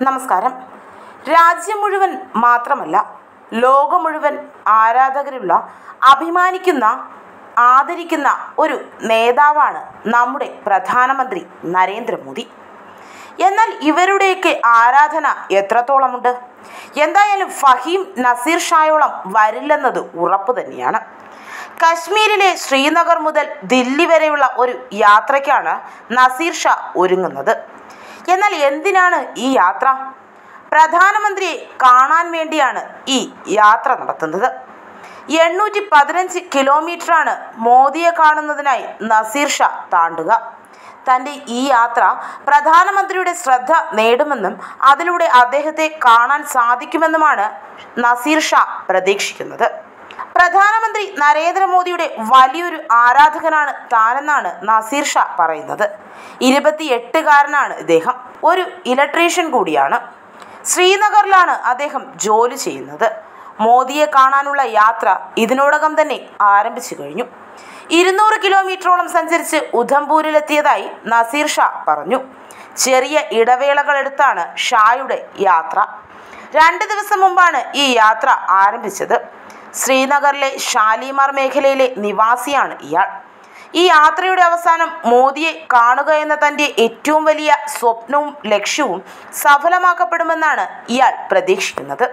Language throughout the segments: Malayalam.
നമസ്കാരം രാജ്യം മുഴുവൻ മാത്രമല്ല ലോകം മുഴുവൻ ആരാധകരുള്ള അഭിമാനിക്കുന്ന ആദരിക്കുന്ന ഒരു നേതാവാണ് നമ്മുടെ പ്രധാനമന്ത്രി നരേന്ദ്രമോദി എന്നാൽ ഇവരുടെയൊക്കെ ആരാധന എത്രത്തോളമുണ്ട് എന്തായാലും ഫഹീം നസീർ ഷായോളം വരില്ലെന്നത് ഉറപ്പ് തന്നെയാണ് കശ്മീരിലെ ശ്രീനഗർ മുതൽ ദില്ലി വരെയുള്ള ഒരു യാത്രയ്ക്കാണ് നസീർ ഷാ ഒരുങ്ങുന്നത് എന്നാൽ എന്തിനാണ് ഈ യാത്ര പ്രധാനമന്ത്രിയെ കാണാൻ വേണ്ടിയാണ് ഈ യാത്ര നടത്തുന്നത് എണ്ണൂറ്റി പതിനഞ്ച് കിലോമീറ്ററാണ് മോദിയെ കാണുന്നതിനായി നസീർ ഷാ താണ്ടുക തൻ്റെ ഈ യാത്ര പ്രധാനമന്ത്രിയുടെ ശ്രദ്ധ നേടുമെന്നും അതിലൂടെ അദ്ദേഹത്തെ കാണാൻ സാധിക്കുമെന്നുമാണ് നസീർ ഷാ പ്രതീക്ഷിക്കുന്നത് പ്രധാനമന്ത്രി നരേന്ദ്രമോദിയുടെ വലിയൊരു ആരാധകനാണ് താനെന്നാണ് നസീർ ഷാ പറയുന്നത് ഇരുപത്തിയെട്ടുകാരനാണ് ഇദ്ദേഹം ഒരു ഇലക്ട്രീഷ്യൻ കൂടിയാണ് ശ്രീനഗറിലാണ് അദ്ദേഹം ജോലി ചെയ്യുന്നത് മോദിയെ കാണാനുള്ള യാത്ര ഇതിനോടകം തന്നെ ആരംഭിച്ചു കഴിഞ്ഞു ഇരുന്നൂറ് കിലോമീറ്ററോളം സഞ്ചരിച്ച് ഉധംപൂരിലെത്തിയതായി നസീർ ഷാ പറഞ്ഞു ചെറിയ ഇടവേളകൾ എടുത്താണ് ഷായുടെ യാത്ര രണ്ട് ദിവസം മുമ്പാണ് ഈ യാത്ര ആരംഭിച്ചത് ശ്രീനഗറിലെ ഷാലിമാർ മേഖലയിലെ നിവാസിയാണ് ഇയാൾ ഈ യാത്രയുടെ അവസാനം മോദിയെ കാണുക എന്ന തൻ്റെ ഏറ്റവും വലിയ സ്വപ്നവും ലക്ഷ്യവും സഫലമാക്കപ്പെടുമെന്നാണ് ഇയാൾ പ്രതീക്ഷിക്കുന്നത്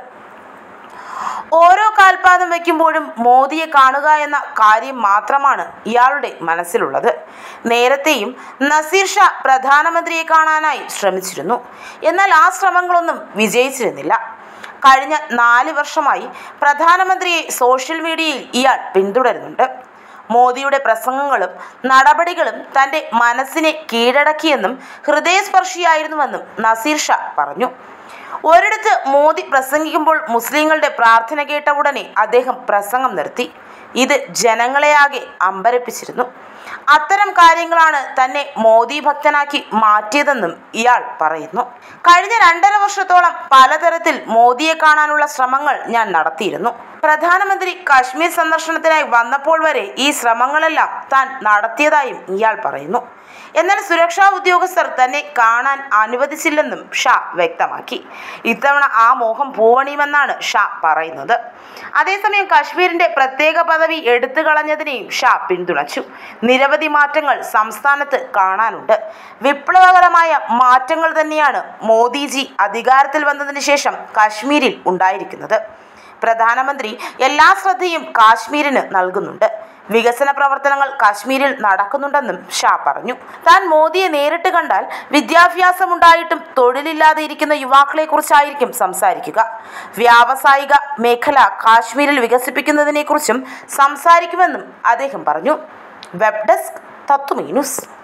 ഓരോ കാൽപാദം വയ്ക്കുമ്പോഴും മോദിയെ കാണുക എന്ന കാര്യം മാത്രമാണ് ഇയാളുടെ മനസ്സിലുള്ളത് നേരത്തെയും നസീർ ഷാ പ്രധാനമന്ത്രിയെ കാണാനായി ശ്രമിച്ചിരുന്നു എന്നാൽ ആ ശ്രമങ്ങളൊന്നും വിജയിച്ചിരുന്നില്ല കഴിഞ്ഞ നാല് വർഷമായി പ്രധാനമന്ത്രിയെ സോഷ്യൽ മീഡിയയിൽ ഇയാൾ പിന്തുടരുന്നുണ്ട് മോദിയുടെ പ്രസംഗങ്ങളും നടപടികളും തൻ്റെ മനസ്സിനെ കീഴടക്കിയെന്നും ഹൃദയസ്പർശിയായിരുന്നുവെന്നും നസീർ ഷാ പറഞ്ഞു ഒരിടത്ത് മോദി പ്രസംഗിക്കുമ്പോൾ മുസ്ലിങ്ങളുടെ പ്രാർത്ഥന കേട്ട ഉടനെ അദ്ദേഹം പ്രസംഗം നിർത്തി ഇത് ജനങ്ങളെയാകെ അമ്പരപ്പിച്ചിരുന്നു അത്തരം കാര്യങ്ങളാണ് തന്നെ മോദി ഭക്തനാക്കി മാറ്റിയതെന്നും ഇയാൾ പറയുന്നു കഴിഞ്ഞ രണ്ടര വർഷത്തോളം പലതരത്തിൽ മോദിയെ കാണാനുള്ള ശ്രമങ്ങൾ ഞാൻ നടത്തിയിരുന്നു പ്രധാനമന്ത്രി കാശ്മീർ സന്ദർശനത്തിനായി വന്നപ്പോൾ വരെ ഈ ശ്രമങ്ങളെല്ലാം താൻ നടത്തിയതായും ഇയാൾ പറയുന്നു എന്നാൽ സുരക്ഷാ ഉദ്യോഗസ്ഥർ തന്നെ കാണാൻ അനുവദിച്ചില്ലെന്നും ഷാ വ്യക്തമാക്കി ഇത്തവണ ആ മോഹം പൂവണിയുമെന്നാണ് ഷാ പറയുന്നത് അതേസമയം കാശ്മീരിന്റെ പ്രത്യേക പദവി എടുത്തു കളഞ്ഞതിനെയും ഷാ പിന്തുണച്ചു നിരവധി മാറ്റങ്ങൾ സംസ്ഥാനത്ത് കാണാനുണ്ട് വിപ്ലവകരമായ മാറ്റങ്ങൾ തന്നെയാണ് മോദിജി അധികാരത്തിൽ വന്നതിന് ശേഷം കാശ്മീരിൽ ഉണ്ടായിരിക്കുന്നത് പ്രധാനമന്ത്രി എല്ലാ ശ്രദ്ധയും കാശ്മീരിന് നൽകുന്നുണ്ട് വികസന പ്രവർത്തനങ്ങൾ കാശ്മീരിൽ നടക്കുന്നുണ്ടെന്നും ഷാ പറഞ്ഞു താൻ മോദിയെ നേരിട്ട് കണ്ടാൽ വിദ്യാഭ്യാസമുണ്ടായിട്ടും തൊഴിലില്ലാതെ ഇരിക്കുന്ന യുവാക്കളെ കുറിച്ചായിരിക്കും സംസാരിക്കുക വ്യാവസായിക മേഖല കാശ്മീരിൽ വികസിപ്പിക്കുന്നതിനെക്കുറിച്ചും സംസാരിക്കുമെന്നും അദ്ദേഹം പറഞ്ഞു വെബ് ഡെസ്ക് തത്വമീ ന്യൂസ്